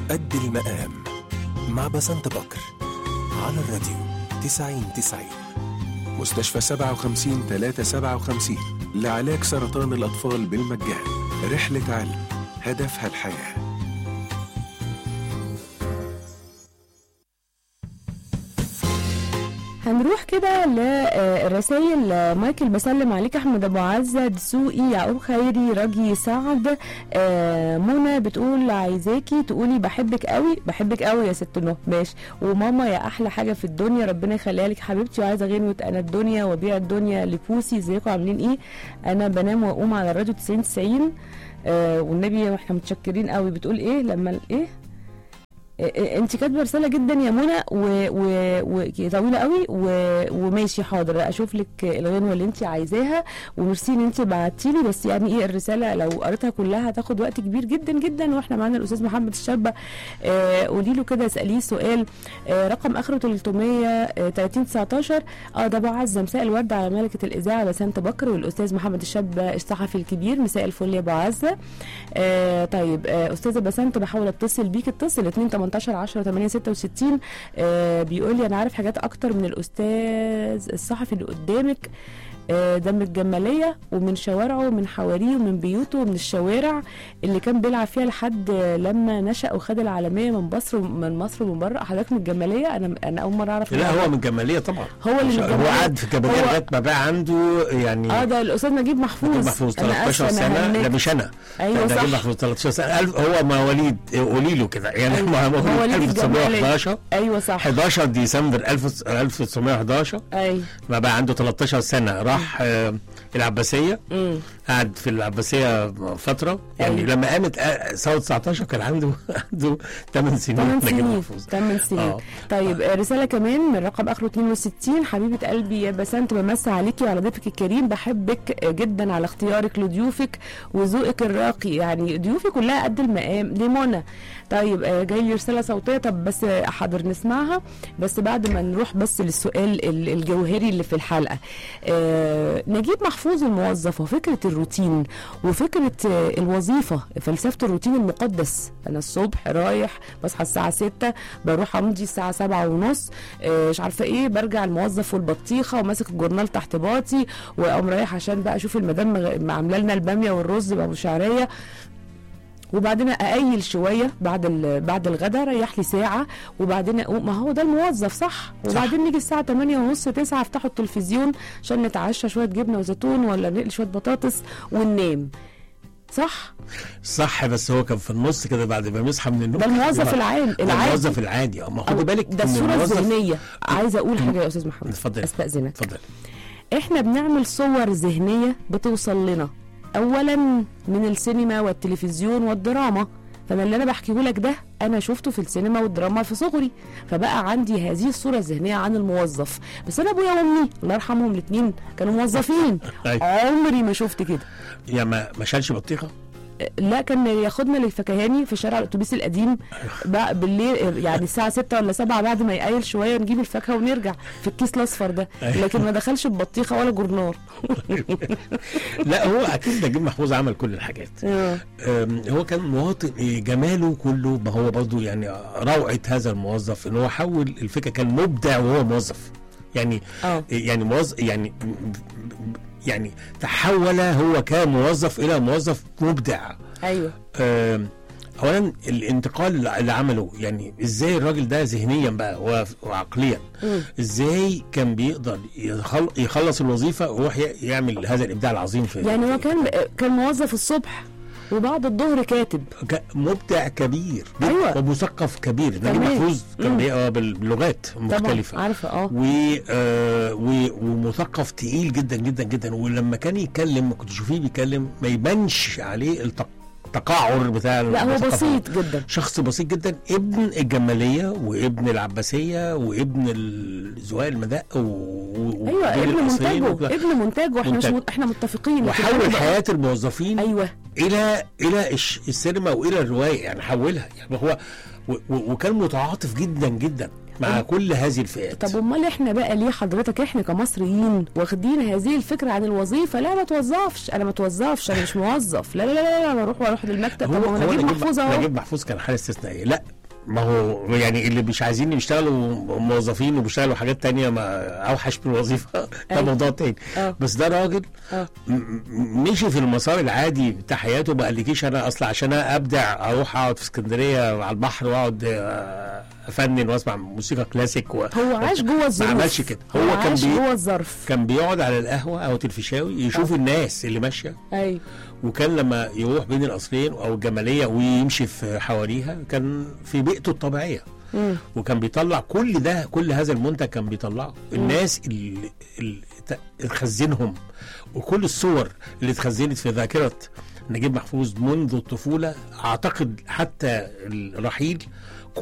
قد المقام مع بسنت بكر على الراديو 90 90 مستشفى 57 357 لعلاج سرطان الأطفال بالمجان رحلة علم هدفها الحياه هنروح كده للرسائل مايكل بسلم عليك احمد ابو عزه دسوقي يعقوب خيري راجي سعد آه، منى بتقول عايزاكي تقولي بحبك قوي بحبك قوي يا ست نو ماشي وماما يا احلى حاجه في الدنيا ربنا يخليها لك حبيبتي وعايزه غنوه انا الدنيا وبيع الدنيا لبوسي ازيكم عاملين ايه انا بنام واقوم على الراديو 90 90 آه والنبي احنا متشكرين قوي بتقول ايه لما ايه انت كاتبه رساله جدا يا منى و... و... و... طويله قوي و... وماشي حاضر اشوف لك الغنوه اللي انت عايزاها وميرسي ان انت بعتي لي بس يعني ايه الرساله لو قريتها كلها هتاخد وقت كبير جدا جدا واحنا معانا الاستاذ محمد الشابه آه قولي له كده اساليه سؤال آه رقم اخره 330 19 اه ده بعز مساء الورد على ملكه الاذاعه بسنت بكر والاستاذ محمد الشابه الصحفي الكبير مساء الفل يا ابو عزه آه طيب آه استاذه بسنت بحاول اتصل بيك اتصل 2 18 10 8 66 آه بيقول لي انا عارف حاجات اكتر من الاستاذ الصحفي اللي قدامك آه ده من الجمالية ومن شوارعه ومن حواريه ومن بيوته ومن الشوارع اللي كان بيلعب فيها لحد لما نشأ وخد العالمية من مصر من مصر ومن بره حضرتك من الجمالية أنا أنا أول مرة أعرف لا هو من الجماليه طبعا هو اللي من هو الجمالية. قعد في الجماليه هو- لغايه ما بقى عنده يعني اه ده الأستاذ نجيب محفوظ محفوظ أنا 13 آسفة، أنا سنه هنكت. لا مش انا أيوة ده نجيب صح محفوظ 13 سنه ألف هو مواليد قولي له كده يعني أيوة. هو هو مواليد وليد الجمالية. 1911 أيوة صح 11 ديسمبر 1000 1911 أيوة ما بقى عنده 13 سنه راح آه، العباسيه امم قعد في العباسيه فتره يعني أيوة. لما قامت آه، ثوره 19 كان عنده عنده 8 سنين 8 نجيب سنين محفوظ 8 سنين آه. طيب آه، رساله كمان من رقم اخره 62 حبيبه قلبي يا بسنت بمسي عليكي وعلى ضيفك الكريم بحبك آه، جدا على اختيارك لضيوفك وذوقك الراقي يعني ضيوفي كلها قد المقام دي منى طيب آه، جاي لي رساله صوتيه طب بس آه، حاضر نسمعها بس بعد ما نروح بس للسؤال ال- الجوهري اللي في الحلقه آه، نجيب محفوظ الموظف وفكره الروتين وفكره آه، الوظيفه فلسفه الروتين المقدس انا الصبح رايح بصحى الساعه 6 بروح امضي الساعه 7 ونص آه، مش عارفه ايه برجع الموظف والبطيخه وماسك الجورنال تحت باطي واقوم رايح عشان بقى اشوف المدام مغ- عامله لنا الباميه والرز بابو شعريه وبعدين اقيل شويه بعد ال- بعد الغدا ريح لي ساعه وبعدين اقوم ما هو ده الموظف صح وبعدين نيجي الساعه 8 ونص 9 افتحوا التلفزيون عشان نتعشى شويه جبنه وزيتون ولا نقلي شويه بطاطس وننام صح صح بس هو كان في النص كده بعد ما بيصحى من النوم ده الموظف العام ده العادي الموظف العادي اه ما خدي بالك ده إن الصوره الموظف- الذهنيه عايزه اقول حاجه يا استاذ محمد اتفضل استاذنك اتفضل احنا بنعمل صور ذهنيه بتوصل لنا اولا من السينما والتلفزيون والدراما فانا اللي انا بحكيه لك ده انا شفته في السينما والدراما في صغري فبقى عندي هذه الصوره الذهنيه عن الموظف بس انا ابويا وامي الله يرحمهم الاثنين كانوا موظفين أيوة. عمري ما شفت كده يا ما ما شالش بطيخه لا كان ياخدنا للفكهاني في شارع الاتوبيس القديم بقى بالليل يعني الساعه 6 ولا 7 بعد ما يقايل شويه نجيب الفاكهه ونرجع في الكيس الاصفر ده أيوة. لكن ما دخلش ببطيخه ولا جورنال لا هو اكيد نجيب محفوظ عمل كل الحاجات آه. أم، هو كان مواطن إيه، جماله كله ما هو برضه يعني روعه هذا الموظف ان هو حول الفكره كان مبدع وهو موظف يعني اه يعني موظف يعني يعني تحول هو كموظف الى موظف مبدع ايوه أم، اولا الانتقال اللي عمله يعني ازاي الراجل ده ذهنيا بقى و- وعقليا مم. ازاي كان بيقدر يخل- يخلص الوظيفه ويروح ي- يعمل هذا الابداع العظيم في يعني هو كان كان موظف الصبح وبعد الظهر كاتب ك- مبدع كبير أيوة. ومثقف كبير نجيب تمام. محفوظ كان مم. بيقرا بال- باللغات مختلفه طبعا عارفه اه و... آه و... ومثقف تقيل جدا جدا جدا ولما كان يتكلم كنت تشوفيه بيتكلم ما يبانش عليه التق... التقعر بتاع لا هو المثقف. بسيط جدا شخص بسيط جدا ابن الجماليه وابن العباسيه وابن الزوايا المدق و... و... ايوه ودول ابن الأصليين منتجه وكده. ابن منتجه احنا مش منتج. مت... احنا متفقين لكن وحول أنا بقى- حياه الموظفين ايوه الى الى الش- السينما والى الروايه يعني حولها يعني هو و... و... وكان متعاطف جدا جدا مع كل هذه الفئات طب امال احنا بقى ليه حضرتك احنا كمصريين واخدين هذه الفكره عن الوظيفه لا ما توظفش انا ما توظفش انا مش موظف لا لا لا, لا انا اروح واروح للمكتب طب ما هو نجيب محفوظ اهو نجيب محفوظ كان حاله استثنائيه لا ما هو يعني اللي مش عايزين يشتغلوا موظفين وبيشتغلوا حاجات تانية ما اوحش من الوظيفه ده أيوة. موضوع تاني اه بس ده راجل اه م- م- مشي في المسار العادي بتاع حياته ما قالكيش انا اصلا عشان أنا ابدع اروح اقعد في اسكندريه على البحر واقعد آه، افنن واسمع موسيقى كلاسيك و... هو عاش جوه الظروف ما عملش كده هو كان عاش بي... جوه الظرف كان بيقعد على القهوه او الفيشاوي يشوف الناس اللي ماشيه ايوه وكان لما يروح بين القصرين او الجماليه ويمشي في حواليها كان في بيئته الطبيعيه مم. وكان بيطلع كل ده كل هذا المنتج كان بيطلعه الناس اللي, اللي ت- خزنهم وكل الصور اللي اتخزنت في ذاكره نجيب محفوظ منذ الطفوله اعتقد حتى الرحيل